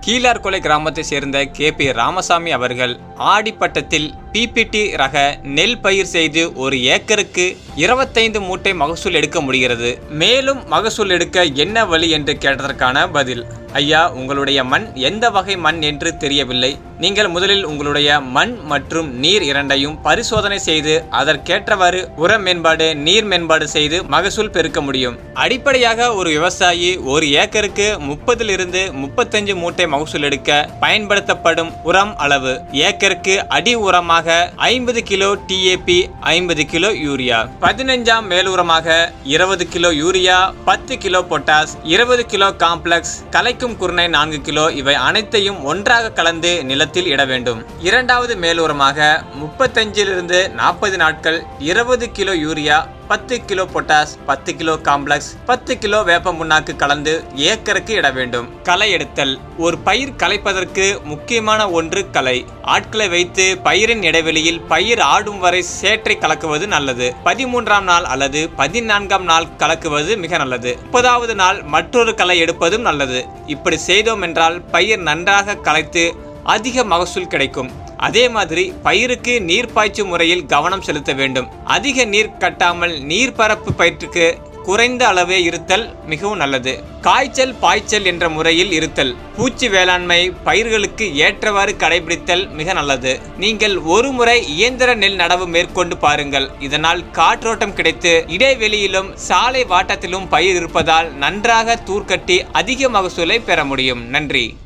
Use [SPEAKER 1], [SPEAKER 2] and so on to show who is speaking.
[SPEAKER 1] கீழார்கொலை கிராமத்தை சேர்ந்த K P Ramasamy அவர்கள் ஆடிப்பட்டத்தில் பிபிடி ரக நெல் பயிர் செய்து ஒரு ஏக்கருக்கு இருபத்தைந்து மூட்டை மகசூல் எடுக்க முடிகிறது மேலும் மகசூல் எடுக்க என்ன வழி என்று கேட்டதற்கான பதில் ஐயா உங்களுடைய மண் எந்த வகை மண் என்று தெரியவில்லை நீங்கள் முதலில் உங்களுடைய மண் மற்றும் நீர் இரண்டையும் பரிசோதனை செய்து அதற்கேற்றவாறு உர மேம்பாடு நீர் மேம்பாடு செய்து மகசூல் பெருக்க முடியும் அடிப்படையாக ஒரு விவசாயி ஒரு ஏக்கருக்கு முப்பதிலிருந்து முப்பத்தஞ்சு மூட்டை மகசூல் எடுக்க பயன்படுத்தப்படும் உரம் அளவு ஏக்கருக்கு அடி உரமாக ஐம்பது கிலோ டிஏபி ஐம்பது கிலோ யூரியா பதினஞ்சாம் மேலுரமாக இருபது கிலோ யூரியா பத்து கிலோ பொட்டாஸ் இருபது கிலோ காம்ப்ளெக்ஸ் கலைக்கும் குருணை நான்கு கிலோ இவை அனைத்தையும் ஒன்றாக கலந்து நிலத்தில் இட வேண்டும் இரண்டாவது மேலுரமாக முப்பத்தஞ்சிலிருந்து நாற்பது நாட்கள் இருபது கிலோ யூரியா பத்து கிலோ பொட்டாஸ் பத்து கிலோ காம்ப்ளெக்ஸ் பத்து கிலோ வேப்ப முன்னாக்கு கலந்து ஏக்கருக்கு இட வேண்டும் களை எடுத்தல் ஒரு பயிர் களைப்பதற்கு முக்கியமான ஒன்று களை ஆட்களை வைத்து பயிரின் இடைவெளியில் பயிர் ஆடும் வரை சேற்றை கலக்குவது நல்லது பதிமூன்றாம் நாள் அல்லது பதினான்காம் நாள் கலக்குவது மிக நல்லது முப்பதாவது நாள் மற்றொரு களை எடுப்பதும் நல்லது இப்படி செய்தோம் என்றால் பயிர் நன்றாக களைத்து அதிக மகசூல் கிடைக்கும் அதே மாதிரி பயிருக்கு நீர் பாய்ச்சும் முறையில் கவனம் செலுத்த வேண்டும் அதிக நீர் கட்டாமல் நீர்ப்பரப்பு பயிற்றுக்கு குறைந்த அளவே இருத்தல் மிகவும் நல்லது காய்ச்சல் பாய்ச்சல் என்ற முறையில் இருத்தல் பூச்சி வேளாண்மை பயிர்களுக்கு ஏற்றவாறு கடைபிடித்தல் மிக நல்லது நீங்கள் ஒரு முறை இயந்திர நெல் நடவு மேற்கொண்டு பாருங்கள் இதனால் காற்றோட்டம் கிடைத்து இடைவெளியிலும் சாலை வாட்டத்திலும் பயிர் இருப்பதால் நன்றாக தூர்க்கட்டி அதிக மகசூலை பெற முடியும் நன்றி